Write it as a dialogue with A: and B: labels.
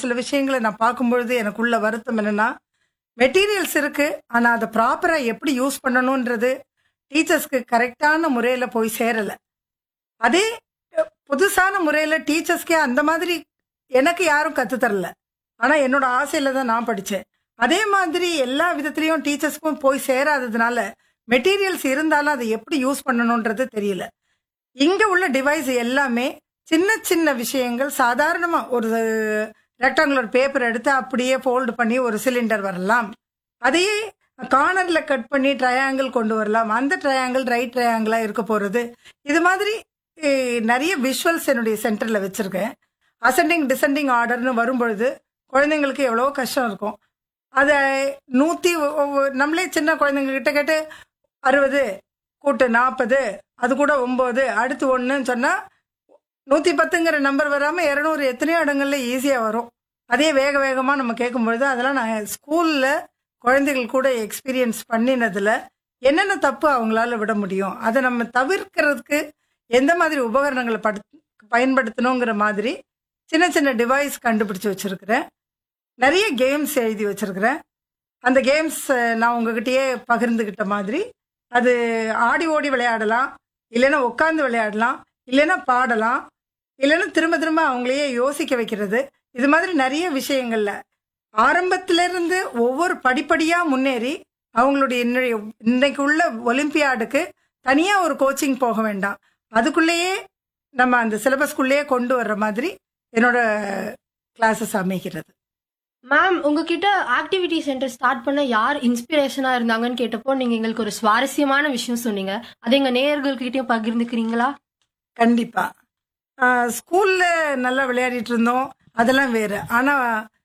A: சில விஷயங்களை நான் பார்க்கும்பொழுது எனக்குள்ள வருத்தம் என்னன்னா மெட்டீரியல்ஸ் இருக்கு ஆனா அதை ப்ராப்பரா எப்படி யூஸ் பண்ணணும்ன்றது டீச்சர்ஸ்க்கு கரெக்டான முறையில போய் சேரல அதே அஹ், புதுசான முறையில டீச்சர்ஸ்க்கே அந்த மாதிரி எனக்கு யாரும் கத்து தரல ஆனா என்னோட ஆசையில தான் நான் படிச்சேன் அதே மாதிரி எல்லா விதத்திலையும் டீச்சர்ஸ்க்கும் போய் சேராததுனால மெட்டீரியல்ஸ் இருந்தாலும் அதை எப்படி யூஸ் பண்ணணுன்றது தெரியல இங்க உள்ள டிவைஸ் எல்லாமே சின்ன சின்ன விஷயங்கள் சாதாரணமா ஒரு ரெக்டாங்குலர் பேப்பர் எடுத்து அப்படியே ஃபோல்டு பண்ணி ஒரு சிலிண்டர் வரலாம் அதையே கார்னர்ல கட் பண்ணி ட்ரையாங்கிள் கொண்டு வரலாம் அந்த ட்ரையாங்கிள் ரைட் ட்ரையாங்கிளா இருக்க போறது இது மாதிரி அஹ், நிறைய விஷுவல்ஸ் என்னுடைய சென்டர்ல வச்சிருக்கேன் அசெண்டிங் டிசெண்டிங் ஆர்டர்னு வரும்பொழுது குழந்தைங்களுக்கு எவ்வளவோ கஷ்டம் இருக்கும் அதை நூத்தி ஒ- ஒ- நம்மளே சின்ன குழந்தைங்க கிட்ட கேட்டு அறுபது கூட்டு நாற்பது அது கூட ஒன்பது அடுத்து ஒன்றுன்னு சொன்னா நூத்தி பத்துங்கிற நம்பர் வராம இருநூறு எத்தனையோ இடங்கள்ல ஈஸியா வரும் அதே வேக வேகமா நம்ம கேட்கும்பொழுது அதெல்லாம் நான் ஸ்கூல்ல குழந்தைகள் கூட எக்ஸ்பீரியன்ஸ் பண்ணினதுல என்னென்ன தப்பு அவங்களால விட முடியும் அதை நம்ம தவிர்க்கிறதுக்கு எந்த மாதிரி உபகரணங்களை படுத்- பயன்படுத்தணுங்கிற மாதிரி சின்ன சின்ன டிவைஸ் கண்டுபிடிச்சு வச்சிருக்கிறேன் நிறைய கேம்ஸ் எழுதி வச்சிருக்கிறேன் அந்த கேம்ஸ் நான் உங்ககிட்டயே பகிர்ந்துகிட்ட மாதிரி அது ஆடி ஓடி விளையாடலாம் இல்லைன்னா உட்காந்து விளையாடலாம் இல்லைன்னா பாடலாம் இல்லைன்னா திரும்ப திரும்ப அவங்களையே யோசிக்க வைக்கிறது இது மாதிரி நிறைய விஷயங்கள்ல ஆரம்பத்துல இருந்து ஒவ்வொரு படிப்படியா முன்னேறி அவங்களுடைய இன்னைய இன்னைக்கு உள்ள ஒலிம்பியாடுக்கு தனியா ஒரு கோச்சிங் போக வேண்டாம் அதுக்குள்ளேயே நம்ம அந்த சிலபஸ்க்குள்ளேயே கொண்டு வர்ற மாதிரி என்னோட கிளாஸஸ் அமைகிறது
B: மேம் உங்ககிட்ட ஆக்டிவிட்டி சென்டர் ஸ்டார்ட் பண்ண யார் இன்ஸ்பிரேஷனா இருந்தாங்கன்னு கேட்டப்போ நீங்க எங்களுக்கு ஒரு சுவாரஸ்யமான விஷயம் சொன்னீங்க அதை எங்க நேயர்கள்கிட்டயும் பகிர்ந்துக்கிறீங்களா
A: கண்டிப்பா ஆஹ் ஸ்கூல்ல நல்லா விளையாடிட்டு இருந்தோம் அதெல்லாம் வேற ஆனா